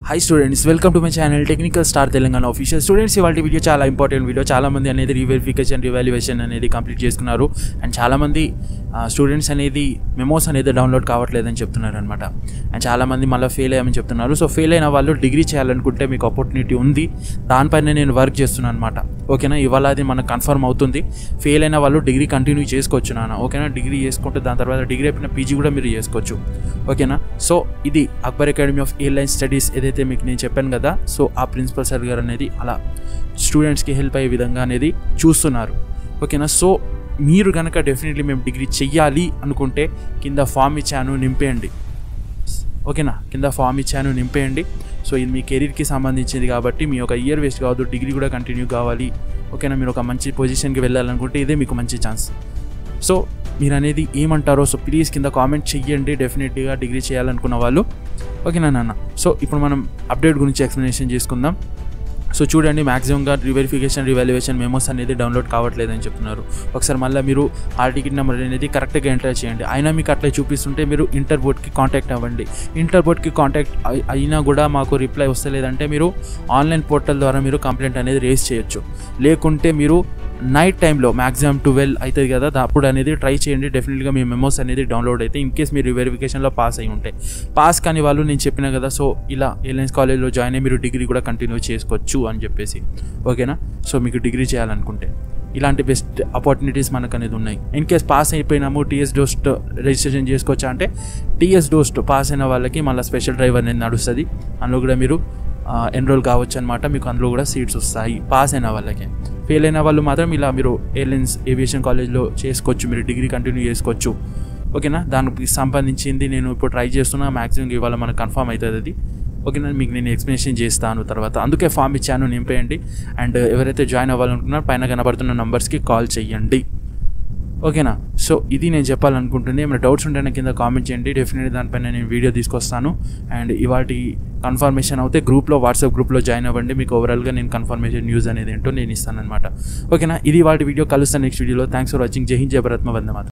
high students welcome to my channel technical star Telangana official students ఇవాళ video చాలా important video చాలా మంది అనేది రీవెరిఫికేషన్ రివాల్యుయేషన్ అనేది కంప్లీట్ చేసుకున్నారు అండ్ చాలామంది స్టూడెంట్స్ అనేది మెమోస్ అనేది డౌన్లోడ్ కావట్లేదని చెప్తున్నారు అనమాట అండ్ చాలామంది మళ్ళీ ఫెయిల్ అయ్యామని చెప్తున్నారు సో ఫెయిల్ అయిన వాళ్ళు డిగ్రీ చేయాలనుకుంటే మీకు ఆపర్చునిటీ ఉంది దానిపైన నేను వర్క్ చేస్తున్నాను అనమాట ఓకేనా ఇవాళ అది మనకు కన్ఫర్మ్ అవుతుంది ఫెయిల్ అయిన వాళ్ళు డిగ్రీ కంటిన్యూ చేసుకోవచ్చు నాన్న ఓకేనా డిగ్రీ చేసుకుంటే దాని తర్వాత డిగ్రీ అయిపోయిన పీజీ కూడా మీరు చేసుకోవచ్చు ఓకేనా సో ఇది Akbar academy of airline studies ఏదైతే మీకు నేను చెప్పాను కదా సో ఆ ప్రిన్సిపల్ సార్ గారు అనేది అలా స్టూడెంట్స్కి హెల్ప్ అయ్యే విధంగా అనేది చూస్తున్నారు ఓకేనా సో మీరు కనుక డెఫినెట్లీ మేము డిగ్రీ చెయ్యాలి అనుకుంటే కింద ఫామ్ ఇచ్చాను నింపేయండి ఓకేనా కింద ఫామ్ ఇచ్చాను నింపేయండి సో ఇది మీ కెరీర్కి సంబంధించింది కాబట్టి మీ ఒక ఇయర్ వేస్ట్ కావద్దు డిగ్రీ కూడా కంటిన్యూ కావాలి ఓకేనా మీరు ఒక మంచి పొజిషన్కి వెళ్ళాలనుకుంటే ఇదే మీకు మంచి ఛాన్స్ సో మీరు అనేది ఏమంటారో సో ప్లీజ్ కింద కామెంట్ చెయ్యండి డెఫినెట్గా డిగ్రీ చేయాలనుకున్న వాళ్ళు ఓకేనా నాన్న సో ఇప్పుడు మనం అప్డేట్ గురించి ఎక్స్ప్లెనేషన్ చేసుకుందాం సో చూడండి మ్యాక్సిమంగా రివెరిఫికేషన్ రివాల్యుయేషన్ మెమోస్ అనేది డౌన్లోడ్ కావట్లేదని చెప్తున్నారు ఒకసారి మళ్ళీ మీరు ఆ టికెట్ నెంబర్ అనేది కరెక్ట్గా ఎంటర్ చేయండి అయినా మీకు అట్లా చూపిస్తుంటే మీరు ఇంటర్ బోర్డ్కి కాంటాక్ట్ అవ్వండి ఇంటర్ బోర్డ్కి కాంటాక్ట్ అయి- అయినా కూడా మాకు రిప్లై వస్తలేదంటే మీరు ఆన్లైన్ పోర్టల్ ద్వారా మీరు కంప్లైంట్ అనేది రేస్ చేయొచ్చు లేకుంటే మీరు నైట్ టైంలో మ్యాక్సిమం ట్వెల్వ్ అవుతుంది కదా దా- అప్పుడు అనేది ట్రై చేయండి డెఫినెట్గా మీ మెమోస్ అనేది డౌన్లోడ్ అయితే ఇన్ కేస్ మీరు వెరిఫికేషన్లో పాస్ అయి ఉంటాయి పాస్ కాని వాళ్ళు నేను చెప్పిన కదా సో ఇలా ఎయిర్లైన్స్ కాలేజ్లో జాయిన్ అయ్యి మీరు డిగ్రీ కూడా కంటిన్యూ చేసుకోవచ్చు అని చెప్పేసి ఓకేనా సో మీకు డిగ్రీ చేయాలనుకుంటే ఇలాంటి బెస్ట్ ఆపర్చునిటీస్ మనకు అనేది ఉన్నాయి ఇన్ కేస్ పాస్ అయిపోయినాము టీఎస్ డోస్ట్ రిజిస్ట్రేషన్ చేసుకోవచ్చా అంటే టీఎస్ డోస్ట్ పాస్ అయిన వాళ్ళకి మళ్ళీ స్పెషల్ డ్రైవ్ అనేది నడుస్తుంది అందులో కూడా మీరు ఎన్రోల్ కావచ్చు అనమాట మీకు అందులో కూడా సీట్స్ వస్తాయి పాస్ అయిన వాళ్ళకి ఫెయిల్ అయిన వాళ్ళు మాత్రం ఇలా మీరు ఎయిర్లైన్స్ ఏవియేషన్ కాలేజ్లో చేసుకోవచ్చు మీరు డిగ్రీ కంటిన్యూ చేసుకోవచ్చు ఓకేనా దానికి సంబంధించింది నేను ఇప్పుడు ట్రై చేస్తున్నా మ్యాక్సిమం ఇవాళ మనకు కన్ఫర్మ్ అవుతుంది అది ఓకేనా మీకు నేను ఎక్స్ప్లెనేషన్ చేస్తాను తర్వాత అందుకే ఫామ్ ఇచ్చాను నింపేయండి అండ్ ఎవరైతే జాయిన్ అవ్వాలనుకున్నారో పైన కనబడుతున్న నంబర్స్కి కాల్ చేయండి ఓకేనా సో ఇది నేను చెప్పాలనుకుంటుంది ఏమైనా డౌట్స్ ఉంటే నాకు కింద కామెంట్ చేయండి డెఫినెట్లీ దానిపైన నేను వీడియో తీసుకొస్తాను అండ్ ఇవాటి కన్ఫర్మేషన్ అయితే గ్రూప్లో వాట్సాప్ గ్రూప్లో జాయిన్ అవ్వండి మీకు ఓవరాల్గా నేను కన్ఫర్మేషన్ న్యూస్ అనేది ఏంటో నేను ఇస్తాను అనమాట ఓకేనా ఇది వాటి వీడియో కలుస్తాను నెక్స్ట్ వీడియోలో థ్యాంక్స్ ఫర్ వాచింగ్ జై హింద్ జయ భరత్మ వందే మాతరం